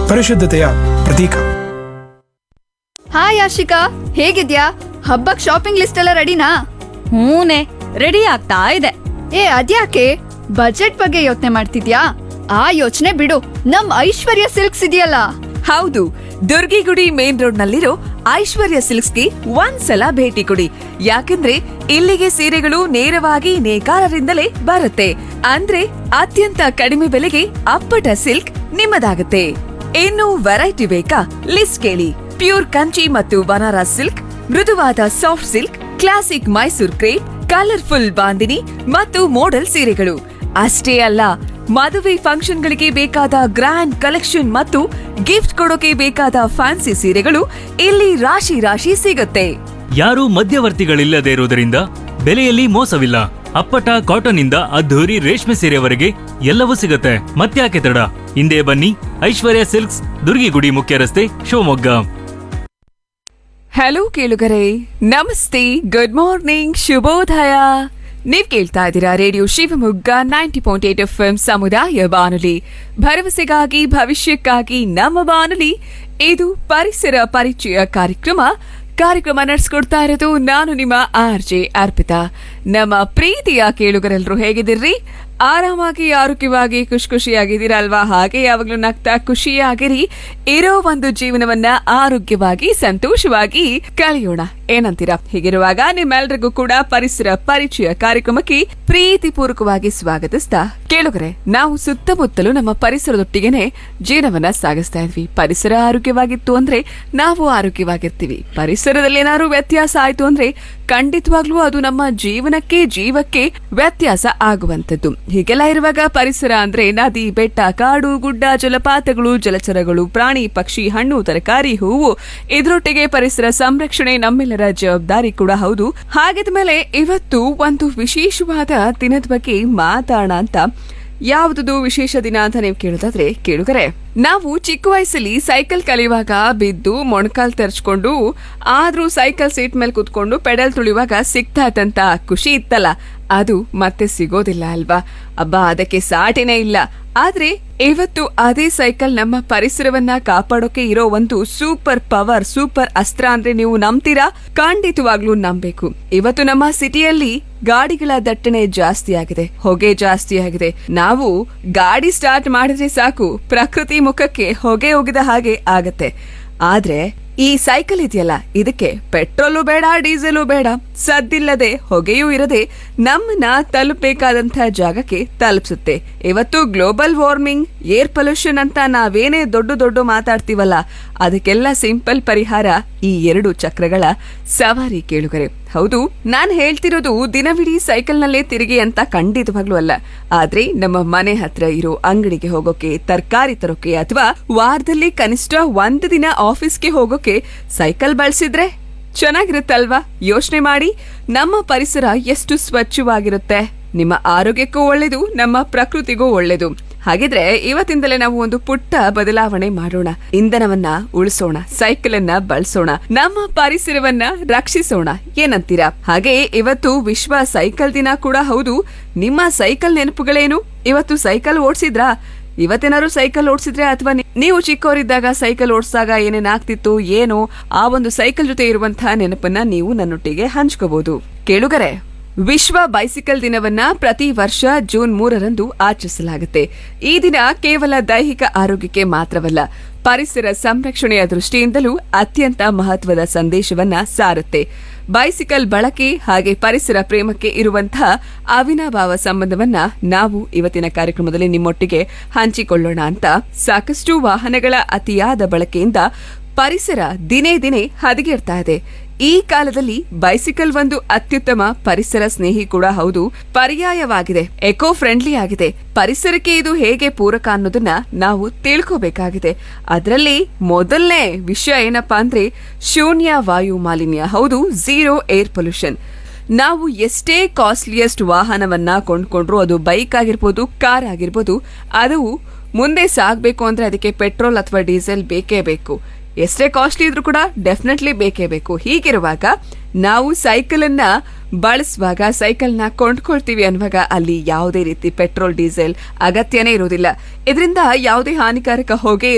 ಪರಿಶುದ್ಧತೆಯ ಪ್ರತೀಕ ಹಾಯ್ ಆಶಿಕಾ ಹೇಗಿದ್ಯಾ ಹಬ್ಬಕ್ ಶಾಪಿಂಗ್ ಲಿಸ್ಟ್ ಎಲ್ಲ ರೆಡಿನಾ ಹೂನೆ ರೆಡಿ ಆಗ್ತಾ ಇದೆ ಏ ಅದ್ಯಾಕೆ ಬಜೆಟ್ ಬಗ್ಗೆ ಯೋಚನೆ ಮಾಡ್ತಿದ್ಯಾ ಆ ಯೋಚನೆ ಬಿಡು ನಮ್ ಐಶ್ವರ್ಯ ಸಿಲ್ಕ್ಸ್ ಇದೆಯಲ್ಲ ಹೌದು ದುರ್ಗಿಗುಡಿ ಮೇನ್ ರೋಡ್ ನಲ್ಲಿರೋ ಐಶ್ವರ್ಯ ಸಿಲ್ಕ್ಸ್ಗೆ ಒಂದ್ಸಲ ಭೇಟಿ ಕೊಡಿ ಯಾಕಂದ್ರೆ ಇಲ್ಲಿಗೆ ಸೀರೆಗಳು ನೇರವಾಗಿ ನೇಕಾರರಿಂದಲೇ ಬರುತ್ತೆ ಅಂದ್ರೆ ಅತ್ಯಂತ ಕಡಿಮೆ ಬೆಲೆಗೆ ಅಪ್ಪಟ ಸಿಲ್ಕ್ ನಿಮ್ಮದಾಗುತ್ತೆ ಇನ್ನು ವೆರೈಟಿ ಬೇಕಾ ಲಿಸ್ಟ್ ಕೇಳಿ ಪ್ಯೂರ್ ಕಂಚಿ ಮತ್ತು ಬನಾರಸ್ ಸಿಲ್ಕ್ ಮೃದುವಾದ soft silk classic Mysore crepe colourful bandhani ಮತ್ತು ಮೋಡಲ್ ಸೀರೆಗಳು ಅಷ್ಟೇ ಅಲ್ಲ ಮದುವೆ ಫಂಕ್ಷನ್ಗಳಿಗೆ ಬೇಕಾದ ಗ್ರ್ಯಾಂಡ್ ಕಲೆಕ್ಷನ್ ಮತ್ತು ಗಿಫ್ಟ್ ಕೊಡೋಕೆ ಬೇಕಾದ ಫ್ಯಾನ್ಸಿ ಸೀರೆಗಳು ಇಲ್ಲಿ ರಾಶಿ ರಾಶಿ ಸಿಗುತ್ತೆ ಯಾರೂ ಮಧ್ಯವರ್ತಿಗಳಿಲ್ಲದೆ ಇರುವುದರಿಂದ ಬೆಲೆಯಲ್ಲಿ ಮೋಸವಿಲ್ಲ ಅಪ್ಪಟ ಕಾಟನ್ ಇಂದ ಅದ್ಧೂರಿ ರೇಷ್ಮೆ ಸೀರೆವರೆಗೆ ಎಲ್ಲವೂ ಸಿಗುತ್ತೆ ಮತ್ತ್ಯಾಕೆ ತಡ ಹಿಂದೆ ಬನ್ನಿ ಐಶ್ವರ್ಯ ಸಿಲ್ಕ್ಸ್ ದುರ್ಗಿಗುಡಿ ಮುಖ್ಯ ರಸ್ತೆ ಶಿವಮೊಗ್ಗ ಹಲೋ ಕೇಳುಗರೆ ನಮಸ್ತೆ ಗುಡ್ ಮಾರ್ನಿಂಗ್ ಶುಭೋದಯ ನೀವ್ ಕೇಳ್ತಾ ಇದ್ದೀರಾ radio Shivamogga ninety point eight F ಸಮುದಾಯ ಬಾನುಲಿ ಭರವಸೆಗಾಗಿ ಭವಿಷ್ಯಕ್ಕಾಗಿ ನಮ್ಮ ಬಾನುಲಿ ಇದು ಪರಿಸರ ಪರಿಚಯ ಕಾರ್ಯಕ್ರಮ ಕಾರ್ಯಕ್ರಮ ನಡೆಸ್ಕೊಡ್ತಾ ಇರೋದು ನಾನು ನಿಮ್ಮ ಆರ್ ಜೆ ಅರ್ಪಿತಾ ನಮ್ಮ ಪ್ರೀತಿಯ ಕೇಳುಗರೆಲ್ಲರೂ ಹೇಗಿದ್ದೀರಿ ಆರಾಮಾಗಿ ಆರೋಗ್ಯವಾಗಿ ಖುಷಿ ಖುಷಿಯಾಗಿದ್ದೀರಲ್ವಾ ಹಾಗೆ ಯಾವಾಗ್ಲೂ ನಗ್ತಾ ಖುಷಿಯಾಗಿರಿ ಇರೋ ಒಂದು ಜೀವನವನ್ನ ಆರೋಗ್ಯವಾಗಿ ಸಂತೋಷವಾಗಿ ಕಳೆಯೋಣ ಏನಂತೀರಾ ಹೀಗಿರುವಾಗ ನಿಮ್ಮೆಲ್ರಿಗೂ ಕೂಡ ಪರಿಸರ ಪರಿಚಯ ಕಾರ್ಯಕ್ರಮಕ್ಕೆ ಪ್ರೀತಿಪೂರ್ವಕವಾಗಿ ಸ್ವಾಗತಿಸ್ತಾ ಕೇಳುಗರೆ ನಾವು ಸುತ್ತಮುತ್ತಲು ನಮ್ಮ ಪರಿಸರದೊಟ್ಟಿಗೆನೆ ಜೀವನವನ್ನ ಸಾಗಿಸ್ತಾ ಇದ್ವಿ ಪರಿಸರ ಆರೋಗ್ಯವಾಗಿತ್ತು ಅಂದ್ರೆ ನಾವು ಆರೋಗ್ಯವಾಗಿರ್ತೀವಿ ಪರಿಸರದಲ್ಲಿ ಏನಾದ್ರು ವ್ಯತ್ಯಾಸ ಆಯ್ತು ಅಂದ್ರೆ ಖಂಡಿತವಾಗ್ಲೂ ಅದು ನಮ್ಮ ಜೀವನಕ್ಕೆ ಜೀವಕ್ಕೆ ವ್ಯತ್ಯಾಸ ಆಗುವಂತದ್ದು ಹೀಗೆಲ್ಲ ಇರುವಾಗ ಪರಿಸರ ಅಂದ್ರೆ ನದಿ ಬೆಟ್ಟ ಕಾಡು ಗುಡ್ಡ ಜಲಪಾತಗಳು ಜಲಚರಗಳು ಪ್ರಾಣಿ ಪಕ್ಷಿ ಹಣ್ಣು ತರಕಾರಿ ಹೂವು ಇದರೊಟ್ಟಿಗೆ ಪರಿಸರ ಸಂರಕ್ಷಣೆ ನಮ್ಮೆಲ್ಲರ ಜವಾಬ್ದಾರಿ ಕೂಡ ಹೌದು ಹಾಗಿದ ಮೇಲೆ ಇವತ್ತು ಒಂದು ವಿಶೇಷವಾದ ದಿನದ ಬಗ್ಗೆ ಮಾತಾಡೋಣ ಅಂತ ಯಾವುದದು ವಿಶೇಷ ದಿನ ಅಂತ ನೀವು ಕೇಳೋದಾದ್ರೆ ಕೇಳುಗರೆ ನಾವು ಚಿಕ್ಕ ವಯಸ್ಸಲ್ಲಿ ಸೈಕಲ್ ಕಲಿಯುವಾಗ ಬಿದ್ದು ಮೊಣಕಾಲ್ ತೆರೆಚ್ಕೊಂಡು ಆದ್ರೂ ಸೈಕಲ್ ಸೀಟ್ ಮೇಲೆ ಕುತ್ಕೊಂಡು ಪೆಡಲ್ ತುಳಿಯುವಾಗ ಸಿಗ್ತಾ ಇತ್ತಂತ ಖುಷಿ ಇತ್ತಲ್ಲ ಅದು ಮತ್ತೆ ಸಿಗೋದಿಲ್ಲ ಅಲ್ವಾ ಅಬ್ಬಾ ಅದಕ್ಕೆ ಸಾಟಿನೇ ಇಲ್ಲ ಆದ್ರೆ ಇವತ್ತು ಅದೇ ಸೈಕಲ್ ನಮ್ಮ ಪರಿಸರವನ್ನ ಕಾಪಾಡೋಕೆ ಇರೋ ಒಂದು ಸೂಪರ್ ಪವರ್ ಸೂಪರ್ ಅಸ್ತ್ರ ಅಂದ್ರೆ ನೀವು ನಂಬ್ತೀರಾ ಖಂಡಿತವಾಗ್ಲೂ ನಂಬೇಕು ಇವತ್ತು ನಮ್ಮ ಸಿಟಿಯಲ್ಲಿ ಗಾಡಿಗಳ ದಟ್ಟಣೆ ಜಾಸ್ತಿ ಆಗಿದೆ ಹೊಗೆ ಜಾಸ್ತಿ ಆಗಿದೆ ನಾವು ಗಾಡಿ ಸ್ಟಾರ್ಟ್ ಮಾಡಿದ್ರೆ ಸಾಕು ಪ್ರಕೃತಿ ಮುಖಕ್ಕೆ ಹೊಗೆ ಹೋಗಿದ ಹಾಗೆ ಆಗತ್ತೆ ಆದ್ರೆ ಈ ಸೈಕಲ್ ಇದೆಯಲ್ಲ ಇದಕ್ಕೆ ಪೆಟ್ರೋಲು ಬೇಡ ಡೀಸೆಲು ಬೇಡ ಸದ್ದಿಲ್ಲದೆ ಹೊಗೆಯೂ ಇರದೆ ನಮ್ಮನ್ನ ತಲುಪಬೇಕಾದಂತಹ ಜಾಗಕ್ಕೆ ತಲುಪಿಸುತ್ತೆ ಇವತ್ತು ಗ್ಲೋಬಲ್ ವಾರ್ಮಿಂಗ್ ಏರ್ ಪೊಲ್ಯೂಷನ್ ಅಂತ ನಾವೇನೇ ದೊಡ್ಡ ದೊಡ್ಡ ಮಾತಾಡ್ತೀವಲ್ಲ ಅದಕ್ಕೆಲ್ಲ ಸಿಂಪಲ್ ಪರಿಹಾರ ಈ ಎರಡು ಚಕ್ರಗಳ ಸವಾರಿ ಕೇಳುಗರೆ ಹೌದು ನಾನ್ ಹೇಳ್ತಿರೋದು ದಿನವಿಡೀ ಸೈಕಲ್ನಲ್ಲೇ ತಿರುಗಿ ಅಂತ ಖಂಡಿತವಾಗ್ಲೂ ಅಲ್ಲ ಆದ್ರೆ ನಮ್ಮ ಮನೆ ಹತ್ರ ಇರೋ ಅಂಗಡಿಗೆ ಹೋಗೋಕೆ ತರಕಾರಿ ತರೋಕೆ ಅಥವಾ ವಾರದಲ್ಲಿ ಕನಿಷ್ಠ ಒಂದು ದಿನ ಆಫೀಸ್ಗೆ ಹೋಗೋಕೆ ಸೈಕಲ್ ಬಳಸಿದ್ರೆ ಚೆನ್ನಾಗಿರುತ್ತಲ್ವಾ ಯೋಚನೆ ಮಾಡಿ ನಮ್ಮ ಪರಿಸರ ಎಷ್ಟು ಸ್ವಚ್ಛವಾಗಿರುತ್ತೆ ನಿಮ್ಮ ಆರೋಗ್ಯಕ್ಕೂ ಒಳ್ಳೇದು ನಮ್ಮ ಪ್ರಕೃತಿಗೂ ಒಳ್ಳೇದು ಹಾಗಿದ್ರೆ ಇವತ್ತಿಂದಲೇ ನಾವು ಒಂದು ಪುಟ್ಟ ಬದಲಾವಣೆ ಮಾಡೋಣ ಇಂಧನವನ್ನ ಉಳಿಸೋಣ ಸೈಕಲ್ ಅನ್ನ ಬಳಸೋಣ ನಮ್ಮ ಪರಿಸರವನ್ನ ರಕ್ಷಿಸೋಣ ಏನಂತೀರಾ ಹಾಗೆ ಇವತ್ತು ವಿಶ್ವ ಸೈಕಲ್ ದಿನ ಕೂಡ ಹೌದು ನಿಮ್ಮ ಸೈಕಲ್ ನೆನಪುಗಳೇನು ಇವತ್ತು ಸೈಕಲ್ ಓಡಿಸಿದ್ರಾ ಇವತ್ತೇನಾದ್ರು ಸೈಕಲ್ ಓಡಿಸಿದ್ರೆ ಅಥವಾ ನೀವು ಚಿಕ್ಕವರಿದ್ದಾಗ ಸೈಕಲ್ ಓಡಿಸಿದಾಗ ಏನೇನ್ ಆಗ್ತಿತ್ತು ಏನೋ ಆ ಒಂದು ಸೈಕಲ್ ಜೊತೆ ಇರುವಂತಹ ನೆನಪನ್ನ ನೀವು ನನ್ನೊಟ್ಟಿಗೆ ಹಂಚ್ಕೋಬಹುದು ಕೇಳುಗರೆ ವಿಶ್ವ ಬೈಸಿಕಲ್ ದಿನವನ್ನ ಪ್ರತಿ ವರ್ಷ ಜೂನ್ ಮೂರರಂದು ಆಚರಿಸಲಾಗುತ್ತೆ ಈ ದಿನ ಕೇವಲ ದೈಹಿಕ ಆರೋಗ್ಯಕ್ಕೆ ಮಾತ್ರವಲ್ಲ ಪರಿಸರ ಸಂರಕ್ಷಣೆಯ ದೃಷ್ಟಿಯಿಂದಲೂ ಅತ್ಯಂತ ಮಹತ್ವದ ಸಂದೇಶವನ್ನ ಸಾರುತ್ತೆ ಬೈಸಿಕಲ್ ಬಳಕೆ ಹಾಗೆ ಪರಿಸರ ಪ್ರೇಮಕ್ಕೆ ಇರುವಂತಹ ಅವಿನಾಭಾವ ಸಂಬಂಧವನ್ನ ನಾವು ಇವತ್ತಿನ ಕಾರ್ಯಕ್ರಮದಲ್ಲಿ ನಿಮ್ಮೊಟ್ಟಿಗೆ ಹಂಚಿಕೊಳ್ಳೋಣ ಅಂತ ಸಾಕಷ್ಟು ವಾಹನಗಳ ಅತಿಯಾದ ಬಳಕೆಯಿಂದ ಪರಿಸರ ದಿನೇ ದಿನೇ ಹದಗೆಡ್ತಾ ಇದೆ ಈ ಕಾಲದಲ್ಲಿ ಬೈಸಿಕಲ್ ಒಂದು ಅತ್ಯುತ್ತಮ ಪರಿಸರ ಸ್ನೇಹಿ ಕೂಡ ಹೌದು ಪರ್ಯಾಯವಾಗಿದೆ ಎಕೋ ಫ್ರೆಂಡ್ಲಿ ಆಗಿದೆ ಪರಿಸರಕ್ಕೆ ಇದು ಹೇಗೆ ಪೂರಕ ಅನ್ನೋದನ್ನ ನಾವು ತಿಳ್ಕೋಬೇಕಾಗಿದೆ ಅದರಲ್ಲಿ ಮೊದಲನೇ ವಿಷಯ ಏನಪ್ಪಾ ಅಂದ್ರೆ ಶೂನ್ಯ ವಾಯು ಮಾಲಿನ್ಯ ಹೌದು ಝೀರೋ ಏರ್ ಪೊಲ್ಯೂಷನ್ ನಾವು ಎಷ್ಟೇ ಕಾಸ್ಟ್ಲಿಯಸ್ಟ್ ವಾಹನವನ್ನ ಕೊಂಡ್ಕೊಂಡ್ರು ಅದು ಬೈಕ್ ಆಗಿರ್ಬೋದು ಕಾರ್ ಆಗಿರ್ಬೋದು ಅದು ಮುಂದೆ ಸಾಗಬೇಕು ಅಂದ್ರೆ ಅದಕ್ಕೆ ಪೆಟ್ರೋಲ್ ಅಥವಾ ಡೀಸೆಲ್ ಬೇಕೇ ಬೇಕು ಎಷ್ಟೇ ಕಾಸ್ಟ್ಲಿ ಇದ್ರೂ ಕೂಡ ಡೆಫಿನೆಟ್ಲಿ ಬೇಕೇ ಬೇಕು ಹೀಗಿರುವಾಗ ನಾವು ಸೈಕಲ್ ಅನ್ನ ಬಳಸುವಾಗ ಸೈಕಲ್ನ ಕೊಂಡ್ಕೊಳ್ತೀವಿ ಅನ್ನುವಾಗ ಅಲ್ಲಿ ಯಾವುದೇ ರೀತಿ ಪೆಟ್ರೋಲ್ ಡೀಸೆಲ್ ಅಗತ್ಯನೇ ಇರುವುದಿಲ್ಲ ಇದರಿಂದ ಯಾವುದೇ ಹಾನಿಕಾರಕ ಹೊಗೆ